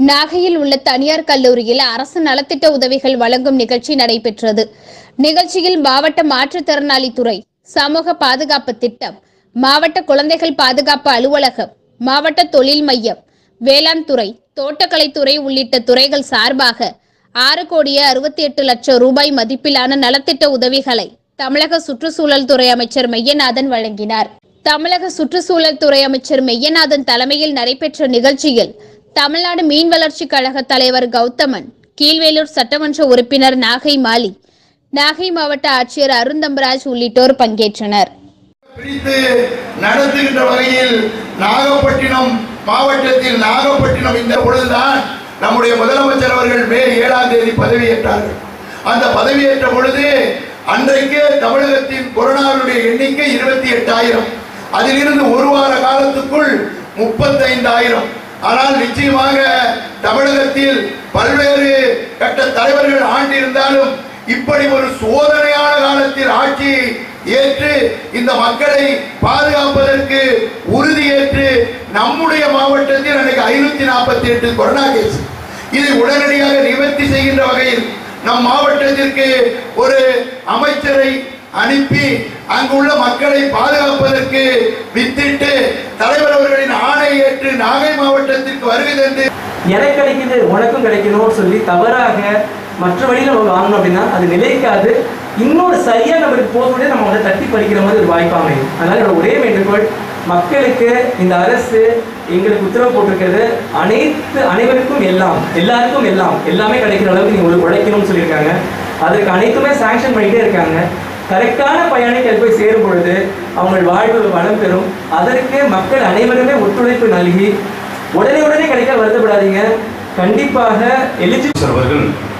நாகையில் உள்ள தனியார் கல்லூரியில் அரசு நலத்திட்ட உதவிகள் வழங்கும் நிகழ்ச்சி நடைபெற்றது நிகழ்ச்சியில் மாவட்ட மாற்றுத்திறனாளித்துறை சமூக பாதுகாப்பு திட்டம் மாவட்ட குழந்தைகள் பாதுகாப்பு அலுவலகம் மாவட்ட தொழில் மையம் வேளாண் துறை தோட்டக்கலைத்துறை உள்ளிட்ட துறைகள் சார்பாக ஆறு கோடியே அறுபத்தி எட்டு லட்சம் ரூபாய் மதிப்பிலான நலத்திட்ட உதவிகளை தமிழக சுற்றுச்சூழல் துறை அமைச்சர் மெய்யநாதன் வழங்கினார் தமிழக சுற்றுச்சூழல் துறை அமைச்சர் மெய்யநாதன் தலைமையில் நடைபெற்ற நிகழ்ச்சியில் தமிழ்நாடு மீன் வளர்ச்சி கழக தலைவர் கௌதமன் கீழ்வேலூர் சட்டமன்ற உறுப்பினர் நாகை மாலி நாகை மாவட்ட ஆட்சியர் அருந்தம்பராஜ் உள்ளிட்டோர் பங்கேற்றனர் பிரித்து நடத்துகின்ற வகையில் நாகப்பட்டினம் மாவட்டத்தில் நாகப்பட்டினம் இந்த பொழுதுதான் நம்முடைய முதலமைச்சர் அவர்கள் மே ஏழாம் தேதி பதவியேற்றார்கள் அந்த பதவியேற்ற பொழுது அன்றைக்கு தமிழகத்தின் கொரோனாவுடைய எண்ணிக்கை இருபத்தி எட்டாயிரம் அதிலிருந்து ஒரு வார காலத்துக்குள் முப்பத்தைந்தாயிரம் ஆனால் நிச்சயமாக தமிழகத்தில் பல்வேறு கட்ட தலைவர்கள் ஆண்டிருந்தாலும் இப்படி ஒரு சோதனையான காலத்தில் ஆட்சி ஏற்று இந்த மக்களை பாதுகாப்பதற்கு உறுதியேற்று நம்முடைய மாவட்டத்தில் அன்னைக்கு ஐநூத்தி நாற்பத்தி எட்டு கொரோனா கேஸ் இதை உடனடியாக நிவர்த்தி செய்கின்ற வகையில் நம் மாவட்டத்திற்கு ஒரு அமைச்சரை அனுப்பி அங்குள்ள மக்களை பாதுகாப்பதற்கு வித்திட்டு தலைவர் அவர்களின் ஆணை ஏற்று நாகை மாவட்டத்திற்கு வருகை தந்து எனக்கு கிடைக்குது உனக்கும் கிடைக்கணும்னு சொல்லி தவறாக மற்ற வழியில் நம்ம வாங்கணும் அப்படின்னா அது நிலைக்காது இன்னொரு சரியா நம்மளுக்கு போகக்கூடிய நம்ம அதை தட்டி பறிக்கிற மாதிரி ஒரு வாய்ப்பு அமையும் அதனால என்னோட ஒரே வேண்டுகோள் மக்களுக்கு இந்த அரசு எங்களுக்கு உத்தரவு போட்டிருக்கிறது அனைத்து அனைவருக்கும் எல்லாம் எல்லாருக்கும் எல்லாம் எல்லாமே கிடைக்கிற அளவுக்கு நீங்க உங்களுக்கு உழைக்கணும்னு சொல்லியிருக்காங்க அதற்கு அனைத்துமே சாங்ஷன் பண்ணிட்டே இருக்காங்க கரெக்டான பயணிகள் போய் சேரும் பொழுது அவங்க வாழ்வு வளம் பெறும் அதற்கு மக்கள் அனைவருமே ஒத்துழைப்பு நல்கி உடனே உடனே கிடைக்க வருத்தப்படாதீங்க கண்டிப்பாக எலிஜிபிள் அவர்கள்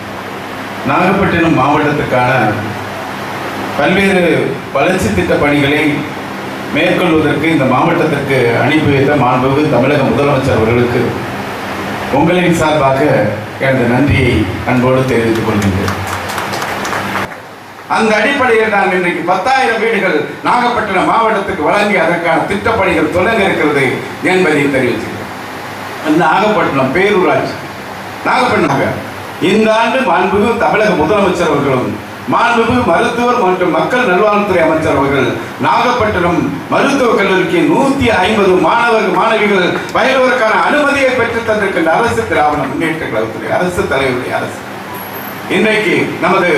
நாகப்பட்டினம் மாவட்டத்துக்கான பல்வேறு வளர்ச்சி திட்ட பணிகளை மேற்கொள்வதற்கு இந்த மாவட்டத்திற்கு அனுப்பி வைத்த மாண்புமிகு தமிழக முதலமைச்சர் அவர்களுக்கு உங்களின் சார்பாக எனது நன்றியை அன்போடு தெரிவித்துக் கொள்கின்றேன் அந்த அடிப்படையில் நான் இன்றைக்கு பத்தாயிரம் வீடுகள் நாகப்பட்டினம் மாவட்டத்துக்கு வழங்கி அதற்கான திட்டப்பணிகள் தொடங்க இருக்கிறது என்பதை தெரிவித்துக்கிறேன் நாகப்பட்டினம் பேரூராட்சி நாகப்பட்டினம் இந்த ஆண்டு மாண்புமிகு தமிழக முதலமைச்சர் அவர்களும் மாண்புமிகு மருத்துவர் மற்றும் மக்கள் நல்வாழ்வுத்துறை அமைச்சர் அவர்கள் நாகப்பட்டினம் மருத்துவக் கல்லூரிக்கு நூத்தி ஐம்பது மாணவர்கள் மாணவிகள் பயிலுவதற்கான அனுமதியை பெற்றுத் தந்திருக்கின்ற அரசு திராவிட முன்னேற்ற கழகத்துறை அரசு தலைவருடைய அரசு இன்றைக்கு நமது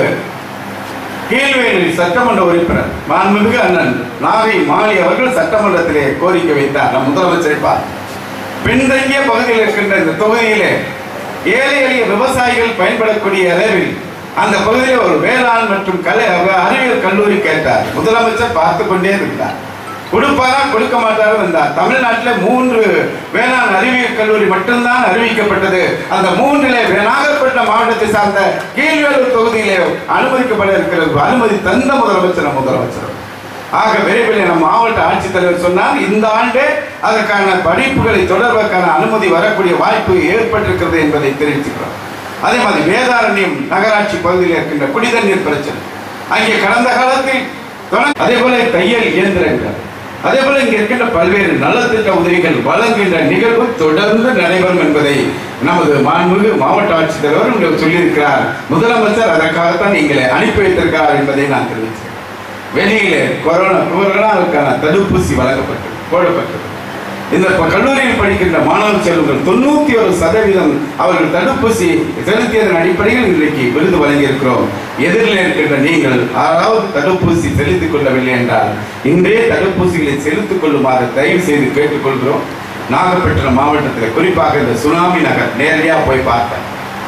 கீழ்வேலி சட்டமன்ற உறுப்பினர் மாண்புமிகு அண்ணன் நாகை மாலி அவர்கள் சட்டமன்றத்திலே கோரிக்கை வைத்தார் நம் முதலமைச்சரை பார்த்து பின்தங்கிய பகுதியில் இருக்கின்ற இந்த தொகுதியிலே ஏழை எளிய விவசாயிகள் பயன்படக்கூடிய அளவில் அந்த பகுதியில் ஒரு வேளாண் மற்றும் கலை அறிவியல் கல்லூரி கேட்டார் முதலமைச்சர் பார்த்து கொண்டே இருந்தார் கொடுப்பாரா கொடுக்க மாட்டாரோ இருந்தார் தமிழ்நாட்டில் மூன்று வேளாண் அறிவியல் கல்லூரி மட்டும்தான் அறிவிக்கப்பட்டது அந்த மூன்றிலே நாகப்பட்டினம் மாவட்டத்தை சார்ந்த கீழ்வேலூர் தொகுதியிலே அனுமதிக்கப்பட இருக்கிறது அனுமதி தந்த முதலமைச்சர் நம் முதலமைச்சர் ஆக விரைவில் நம் மாவட்ட ஆட்சித்தலைவர் சொன்னால் இந்த ஆண்டே அதற்கான படிப்புகளை தொடர்வதற்கான அனுமதி வரக்கூடிய வாய்ப்பு ஏற்பட்டிருக்கிறது என்பதை தெரிவித்துக்கிறோம் அதே மாதிரி வேதாரண்யம் நகராட்சி பகுதியில் இருக்கின்ற குடிதண்ணீர் பிரச்சனை அங்கே கடந்த காலத்தில் தொடங்க- அதே போல தையல் இயந்திரங்கள் அதே போல இங்க இருக்கின்ற பல்வேறு நலத்திட்ட உதவிகள் வழங்குகின்ற நிகழ்வு தொடர்ந்து நடைபெறும் என்பதை நமது மாண்புமிகு மாவட்ட ஆட்சித்தலைவர் உங்களுக்கு சொல்லியிருக்கிறார் முதலமைச்சர் அதற்காகத்தான் நீங்களை அனுப்பி வைத்திருக்கிறார் என்பதை நான் தெரிவித்தேன் வெளியிலே கொரோனா கொரோனாவுக்கான தடுப்பூசி வழங்கப்பட்டது போடப்பட்டது இந்த ப- கல்லூரியில் படிக்கின்ற மாணவ செல்வங்கள் தொண்ணூத்தி ஒரு சதவீதம் அவர்கள் தடுப்பூசி செலுத்தியதன் அடிப்படையில் இன்றைக்கு விருது வழங்கியிருக்கிறோம் எதிரில் இருக்கின்ற நீங்கள் யாராவது தடுப்பூசி செலுத்திக் கொள்ளவில்லை என்றால் இன்றே தடுப்பூசிகளை செலுத்திக் கொள்ளுமாறு தயவு செய்து கேட்டுக்கொள்கிறோம் நாகப்பட்டினம் மாவட்டத்தில் குறிப்பாக இந்த சுனாமி நகர் நேரடியாக போய் பார்த்தேன்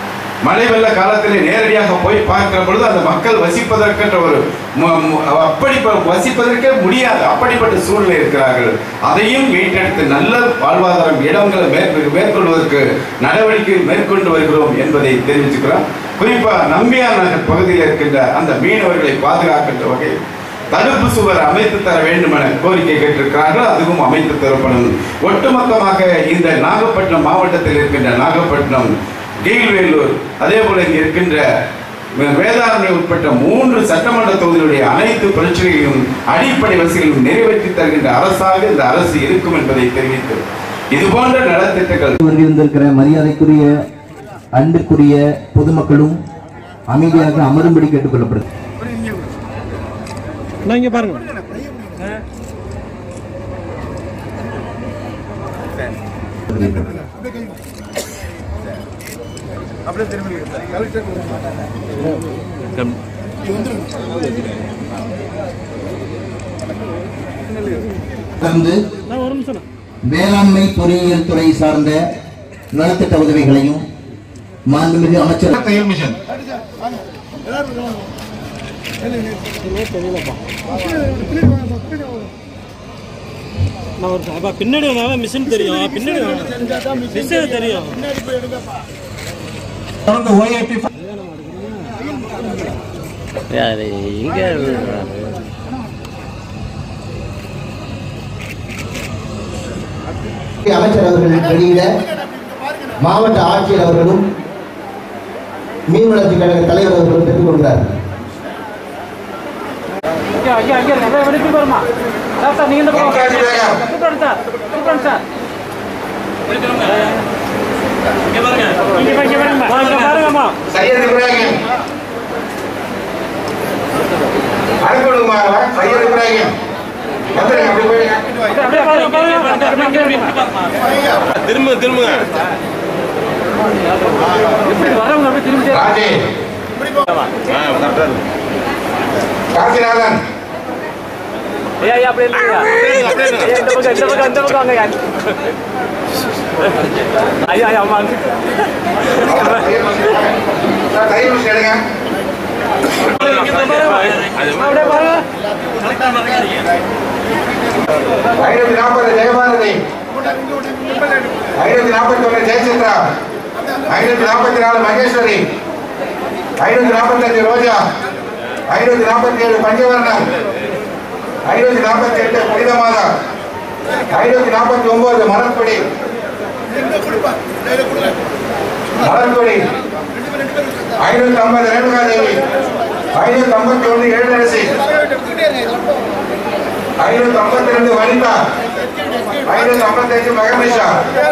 மழை வெள்ள காலத்திலே நேரடியாக போய் பார்க்கிற பொழுது அந்த மக்கள் வசிப்பதற்கென்ற ஒரு மு- மு- அப்படி ப- வசிப்பதற்கே முடியாது அப்படிப்பட்ட சூழ்நிலை இருக்கிறார்கள் அதையும் மீட்டெடுத்து நல்ல வாழ்வாதாரம் இடங்களை மேற்கொ- மேற்கொள்வதற்கு நடவடிக்கை மேற்கொண்டு வருகிறோம் என்பதை தெரிவிச்சுக்கிறோம் குறிப்பா நம்பியார் நகர் பகுதியில் இருக்கின்ற அந்த மீனவர்களை பாதுகாக்கின்ற வகையில் தடுப்பு சுவர் அமைத்து தர வேண்டும் என கோரிக்கை கேட்டிருக்கிறார்கள் அதுவும் அமைத்து தரப்படும் ஒட்டுமொத்தமாக இந்த நாகப்பட்டினம் மாவட்டத்தில் இருக்கின்ற நாகப்பட்டினம் கீழ்வேலூர் அதே போல இங்க இருக்கின்ற வேதாரண்யம் உட்பட்ட மூன்று சட்டமன்ற தொகுதிகளுடைய அனைத்து பிரச்சனைகளையும் அடிப்படை வசதிகளையும் நிறைவேற்றி தருகின்ற அரசாக இந்த அரசு இருக்கும் என்பதை தெரிவித்து இது போன்ற நலத்திட்டங்கள் வருகின்றிருக்கிற மரியாதைக்குரிய அன்பிற்குரிய பொதுமக்களும் அமைதியாக அமரும்படி கேட்டுக்கொள்ளப்படுது தொடர்ந்து வேளாண்மை பொறியியல் துறை சார்ந்த நலத்திட்ட உதவிகளையும் மாண்புமிகு அமைச்சர் தையல் மிஷன் நான் ஒரு அப்பா பின்னாடி வந்தாலும் மிஷின் தெரியும் பின்னாடி மிஷின் தெரியும் தொடர்ந்து ஓஏபி இங்கே அமைச்சர் அவர்கள் வெளியிட மாவட்ட ஆட்சியர் அவர்களும் மீன்வளர்ச்சி கழக தலைவர் அவர்களும் பெற்றுக் கொள்கிறார்கள் அங்கே அங்கே அங்கே இருக்கு அப்படியே வெளியே வருமா சார் சார் நீங்கள் இந்த பக்கம் Mumtaz Begum. Super sir super sir இங்கே பாருங்க இங்கே பாருங்க பாருங்கம்மா சையத் இப்ராஹிம் அனுப்பிடுமா சையத் இப்ராஹிம் வந்துருங்க அப்படி போய் அப்படியே பாருங்க பாருங்க திரும்ப திரும்புங்க எப்படி வரவங்க அப்படியே திரும்பி ராஜே காசிநாதன் ஐயா ஐயா அப்படியே இல்லையா ஐயா இந்த பக்கம் இந்த பக்கம் இந்த பக்கம் வாங்க ஐயா ஐயா அம்மா சார் தையல் மிஷன் எடுங்க அப்படியே பாருங்க ஐநூத்தி நாற்பது ஜெயபாரதி ஐநூத்தி நாற்பத்தி ஒன்று ஜெயசித்ரா ஐநூத்தி நாற்பத்தி நாலு மகேஸ்வரி ஐநூத்தி நாற்பத்தஞ்சு ரோஜா ஐநூத்தி நாற்பத்தி ஏழு பஞ்சவர்ணம் ஐநூத்தி நாற்பத்தி எட்டு புனித மாதா ஐநூத்தி நாற்பத்தி ஒன்பது மலர்கொடி மலர்கொடி ஐநூத்தி ஐம்பது ரேணுகா தேவி ஐநூத்தி ஐம்பத்தி ஒன்று ஏழரசி ஐநூத்தி ஐம்பத்தி ரெண்டு வனிதா ஐநூத்தி ஐம்பத்தி அஞ்சு மகமேஷா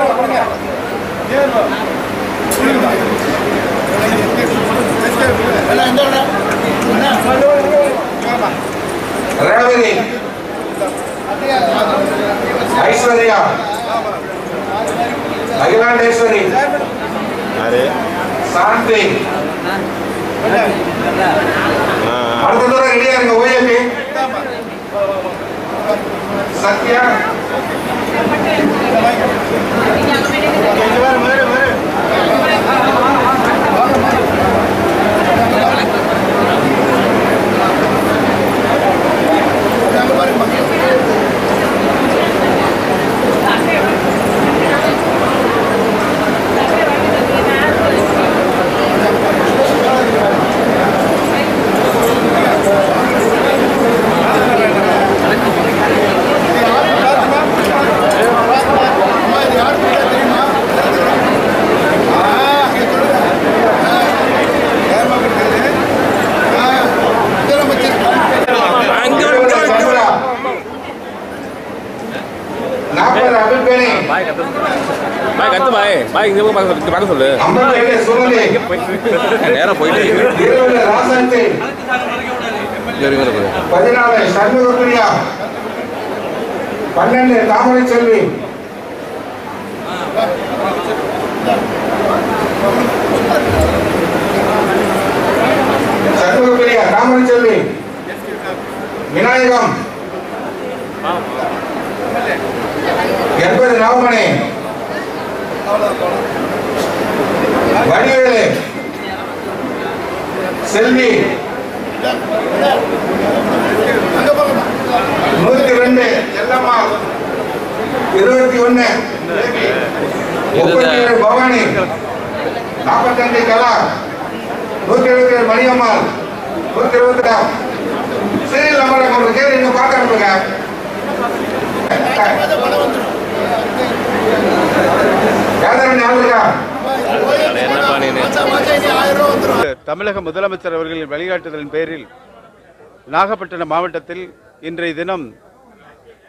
ரேவதி ஐஸ்வர்யா அகிலாண்டேஸ்வரி சாந்தி அடுத்த தூரம் ரெடியா இருங்க ஓஏபி சத்யா சந்திரா. நாற்பது அபிப்பேனி பாய் கத்து பாய் பாய் இங்க பார்க்க சொல்லு பார்க்க சொல்லு ஐம்பத்தி ஏழு சுமதி நேரா போயிட்டு இருபது ராசாந்தி பதினாலு சண்முகப்பிரியா பன்னெண்டு தாமரை செல்வி சண்முகப்பிரியா தாமரை செல்வி விநாயகம் எண்பது நவமணி வடிவேலு செல்வி நூத்தி ரெண்டு செல்லம்மா இருபத்தி ஒண்ணு முப்பத்தி ஏழு பவானி நாற்பத்தஞ்சு கலா நூத்தி எழுபத்தி ஏழு மணியம்மாள் நூத்தி இருபத்தி சீரியல் நம்பரை கொண்டு கேள்வி நீங்க பார்க்க அனுப்புங்க யாதவன் யாருக்கா தமிழக முதலமைச்சர் அவர்களின் வழிகாட்டுதலின் பேரில் நாகப்பட்டினம் மாவட்டத்தில் இன்றைய தினம்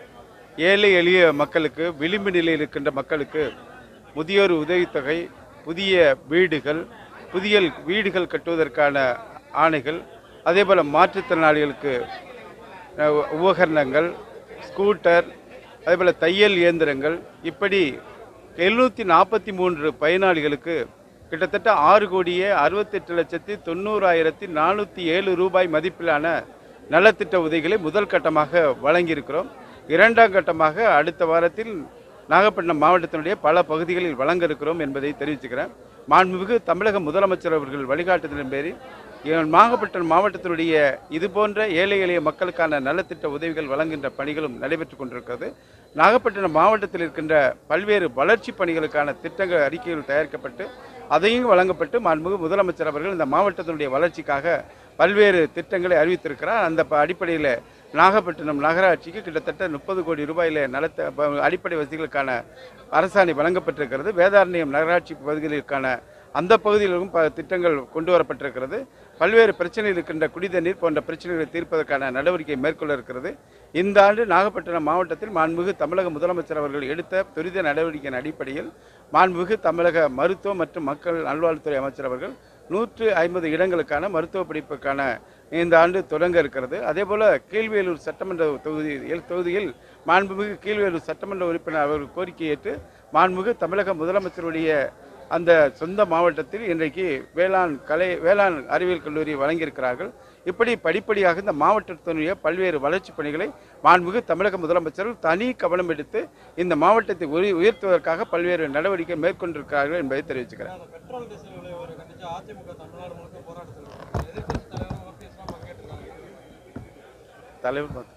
ஏழை எளிய மக்களுக்கு விளிம்பு நிலையில் இருக்கின்ற மக்களுக்கு முதியோர் உதவித்தொகை புதிய வீடுகள் புதிய வீடுகள் கட்டுவதற்கான ஆணைகள் அதேபோல் மாற்றுத்திறனாளிகளுக்கு அஹ், உபகரணங்கள் ஸ்கூட்டர் அதேபோல் தையல் இயந்திரங்கள் இப்படி எழுநூற்றி நாற்பத்தி மூன்று பயனாளிகளுக்கு கிட்டத்தட்ட ஆறு கோடியே அறுபத்தெட்டு லட்சத்தி தொண்ணூறாயிரத்தி நானூற்றி ஏழு ரூபாய் மதிப்பிலான நலத்திட்ட உதவிகளை முதல் கட்டமாக வழங்கியிருக்கிறோம் இரண்டாம் கட்டமாக அடுத்த வாரத்தில் நாகப்பட்டினம் மாவட்டத்தினுடைய பல பகுதிகளில் வழங்க இருக்கிறோம் என்பதை தெரிவிச்சுக்கிறேன் மாண்புமிகு தமிழக முதலமைச்சர் அவர்கள் வழிகாட்டுதலின் பேரில் எங்கள் நாகப்பட்டினம் மாவட்டத்தினுடைய இது போன்ற ஏழை எளிய மக்களுக்கான நலத்திட்ட உதவிகள் வழங்குகின்ற பணிகளும் நடைபெற்று கொண்டிருக்கிறது நாகப்பட்டினம் மாவட்டத்தில் இருக்கின்ற பல்வேறு வளர்ச்சி பணிகளுக்கான திட்டங்கள் அறிக்கைகள் தயாரிக்கப்பட்டு அதையும் வழங்கப்பட்டு மாண்புமிகு முதலமைச்சர் அவர்கள் இந்த மாவட்டத்தினுடைய வளர்ச்சிக்காக பல்வேறு திட்டங்களை அறிவித்திருக்கிறார் அந்த ப- அடிப்படையில் நாகப்பட்டினம் நகராட்சிக்கு கிட்டத்தட்ட முப்பது கோடி ரூபாயில் நலத்த ப- அடிப்படை வசதிகளுக்கான அரசாணை வழங்கப்பட்டிருக்கிறது வேதாரண்யம் நகராட்சி பகுதிகளுக்கான அந்த பகுதியிலும் ப திட்டங்கள் கொண்டு வரப்பட்டிருக்கிறது பல்வேறு பிரச்சனைகள் இருக்கின்ற குடிதண்ணீர் போன்ற பிரச்சனைகளை தீர்ப்பதற்கான நடவடிக்கை மேற்கொள்ள இருக்கிறது இந்த ஆண்டு நாகப்பட்டினம் மாவட்டத்தில் மாண்புமிகு தமிழக முதலமைச்சர் அவர்கள் எடுத்த துரித நடவடிக்கையின் அடிப்படையில் மாண்புமிகு தமிழக மருத்துவ மற்றும் மக்கள் நல்வாழ்வுத்துறை அமைச்சர் அவர்கள் நூற்று ஐம்பது இடங்களுக்கான மருத்துவ படிப்புக்கான இந்த ஆண்டு தொடங்க இருக்கிறது அதேபோல கீழ்வேலூர் சட்டமன்ற தொகுதியில் தொகுதியில் மாண்புமிகு கீழ்வேலூர் சட்டமன்ற உறுப்பினர் அவர்கள் கோரிக்கை ஏற்று மாண்புமிகு தமிழக முதலமைச்சருடைய அந்த சொந்த மாவட்டத்தில் இன்றைக்கு வேளாண் கலை வேளாண் அறிவியல் கல்லூரி வழங்கியிருக்கிறார்கள் இப்படி படிப்படியாக இந்த மாவட்டத்தினுடைய பல்வேறு வளர்ச்சிப் பணிகளை மாண்புமிகு தமிழக முதலமைச்சர் தனி கவனம் எடுத்து இந்த மாவட்டத்தை உயர்- உயர்த்துவதற்காக பல்வேறு நடவடிக்கை மேற்கொண்டிருக்கிறார்கள் என்பதை தெரிவிச்சுக்கிறேன் அந்த பெட்ரோல் டீசல் விலை உயர்வை கண்டித்து அதிமுக தமிழ்நாடு முழுக்க போராட்டத்தில் இருக்காங்க எதிர்க்கட்சி தலைவர் ஓபிஎஸ்லாம் பங்கேற்றிருக்காங்க தலைவர் பார்த்து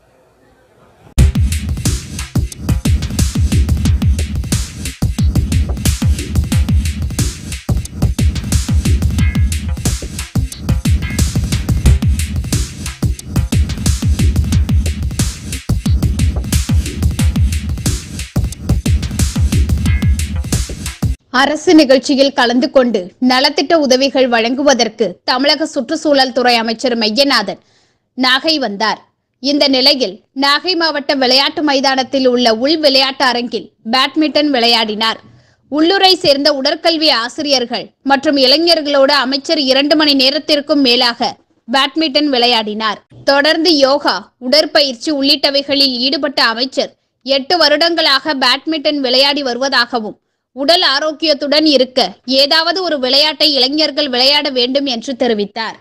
அரசு நிகழ்ச்சியில் கலந்து கொண்டு நலத்திட்ட உதவிகள் வழங்குவதற்கு தமிழக சுற்றுச்சூழல் துறை அமைச்சர் மெய்யநாதன் நாகை வந்தார் இந்த நிலையில் நாகை மாவட்ட விளையாட்டு மைதானத்தில் உள்ள உள் விளையாட்டு அரங்கில் பேட்மிண்டன் விளையாடினார் உள்ளூரை சேர்ந்த உடற்கல்வி ஆசிரியர்கள் மற்றும் இளைஞர்களோடு அமைச்சர் இரண்டு மணி நேரத்திற்கும் மேலாக பேட்மிண்டன் விளையாடினார் தொடர்ந்து யோகா உடற்பயிற்சி உள்ளிட்டவைகளில் ஈடுபட்ட அமைச்சர் எட்டு வருடங்களாக பேட்மிண்டன் விளையாடி வருவதாகவும் உடல் ஆரோக்கியத்துடன் இருக்க ஏதாவது ஒரு விளையாட்டை இளைஞர்கள் விளையாட வேண்டும் என்று தெரிவித்தார்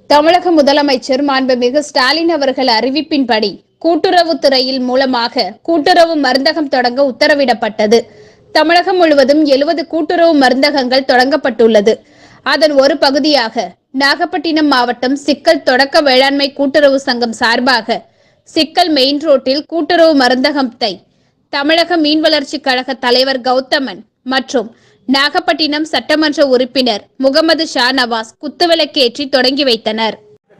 தமிழக முதலமைச்சர் மாண்புமிகு ஸ்டாலின் அவர்கள் அறிவிப்பின்படி கூட்டுறவுத்துறையில் மூலமாக கூட்டுறவு மருந்தகம் தொடங்க உத்தரவிடப்பட்டது தமிழகம் முழுவதும் எழுபது கூட்டுறவு மருந்தகங்கள் தொடங்கப்பட்டுள்ளது அதன் ஒரு பகுதியாக நாகப்பட்டினம் மாவட்டம் சிக்கல் தொடக்க வேளாண்மை கூட்டுறவு சங்கம் சார்பாக சிக்கல் மெயின் ரோட்டில் கூட்டுறவு மருந்தகத்தை தமிழக மீன் வளர்ச்சிக் கழக தலைவர் கௌதமன் மற்றும் நாகப்பட்டினம் சட்டமன்ற உறுப்பினர் முகமது ஷா நவாஸ் குத்துவிளக்கேற்றி தொடங்கி வைத்தனர்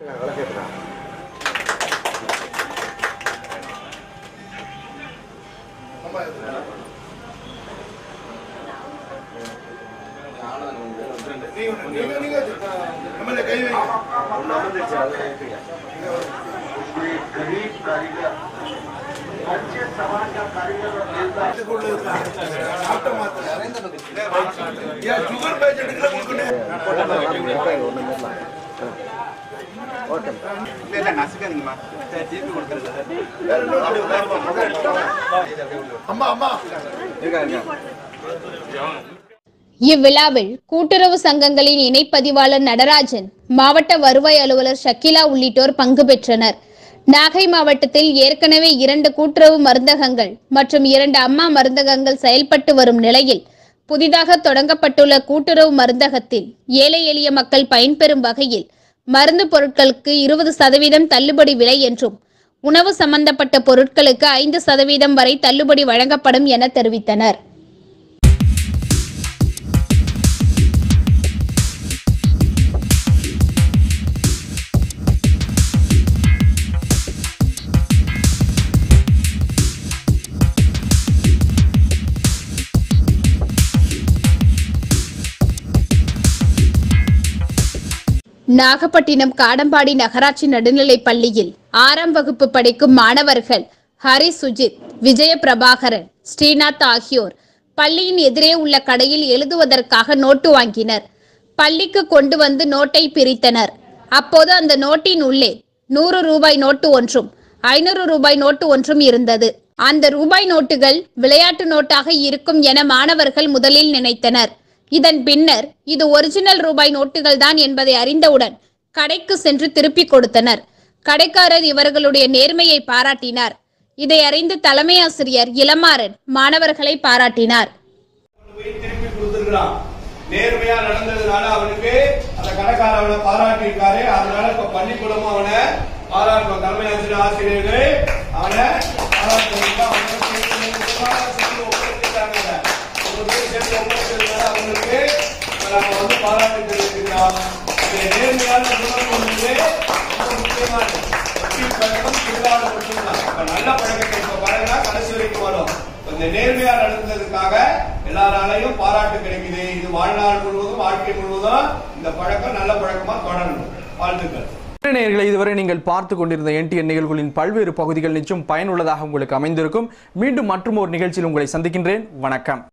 இவ்விழாவில் கூட்டுறவு சங்கங்களின் இணைப்பதிவாளர் நடராஜன் மாவட்ட வருவாய் அலுவலர் ஷக்கிலா உள்ளிட்டோர் பங்கு பெற்றனர் நாகை மாவட்டத்தில் ஏற்கனவே இரண்டு கூட்டுறவு மருந்தகங்கள் மற்றும் இரண்டு அம்மா மருந்தகங்கள் செயல்பட்டு வரும் நிலையில் புதிதாக தொடங்கப்பட்டுள்ள கூட்டுறவு மருந்தகத்தில் ஏழை எளிய மக்கள் பயன்பெறும் வகையில் மருந்து பொருட்களுக்கு இருபது சதவீதம் தள்ளுபடி விலை என்றும் உணவு சம்பந்தப்பட்ட பொருட்களுக்கு ஐந்து சதவீதம் வரை தள்ளுபடி வழங்கப்படும் என தெரிவித்தனர் நாகப்பட்டினம் காடம்பாடி நகராட்சி நடுநிலைப் பள்ளியில் ஆறாம் வகுப்பு படிக்கும் மாணவர்கள் ஹரி சுஜித் விஜய பிரபாகரன் ஸ்ரீநாத் ஆகியோர் பள்ளியின் எதிரே உள்ள கடையில் எழுதுவதற்காக நோட்டு வாங்கினர் பள்ளிக்கு கொண்டு வந்து நோட்டை பிரித்தனர் அப்போது அந்த நோட்டின் உள்ளே நூறு ரூபாய் நோட்டு ஒன்றும் ஐநூறு ரூபாய் நோட்டு ஒன்றும் இருந்தது அந்த ரூபாய் நோட்டுகள் விளையாட்டு நோட்டாக இருக்கும் என மாணவர்கள் முதலில் நினைத்தனர் இதன் பின்னர் இது ஒரிஜினல் ரூபாய் நோட்டுகள் தான் என்பதை அறிந்தவுடன் கடைக்கு சென்று திருப்பிக் கொடுத்தனர் கடைக்காரர் இவர்களுடைய நேர்மையை பாராட்டினார் இதை அறிந்து தலைமை ஆசிரியர் இளமாறன் மாணவர்களை பாராட்டினார் போய் திருப்பி கொடுத்திருக்கிறான் நேர்மையா நடந்ததுனால அவனுக்கு அந்த கடைக்கார அவனை பாராட்டி இருக்காரு அதனால இப்ப பள்ளிக்கூடமும் அவனை பாராட்டும் தலைமை ஆசிரியர் ஆசிரியர்கள் அவனை பாராட்டுறாங்க அவனை சேர்த்து சேர்த்து ஒப்படைச்சிருக்காங்க அவங்களுக்கு சேர்த்து ஒப்படைச்சதுனால அவங்களுக்கு நம்ம வந்து பாராட்டு தெரிவிக்கிறோம் இந்த நேர்மையான குணம் வந்து ரொம்ப முக்கியமானது கீழ் பழக்கம் திருவிழாவில் மட்டும்தான் இப்ப நல்ல பழக்கத்தை இப்ப பாருங்கன்னா கடைசி வரைக்கும் வரும் இந்த நேர்மையா நடந்ததுக்காக எல்லாராலையும் பாராட்டு கிடைக்குது இது வாழ்நாள் முழுவதும் வாழ்க்கை முழுவதும் இந்த பழக்கம் நல்ல பழக்கமா தொடரணும் வாழ்த்துக்கள் நேயர்களை இதுவரை நீங்கள் பார்த்து கொண்டிருந்த என்டிஎன் நிகழ்வுகளின் பல்வேறு பகுதிகள் நிச்சயம் பயனுள்ளதாக உங்களுக்கு அமைந்திருக்கும் மீண்டும் மற்றும் ஒரு நிகழ்ச்சியில் உங்களை சந்திக்கின்றேன் வணக்கம்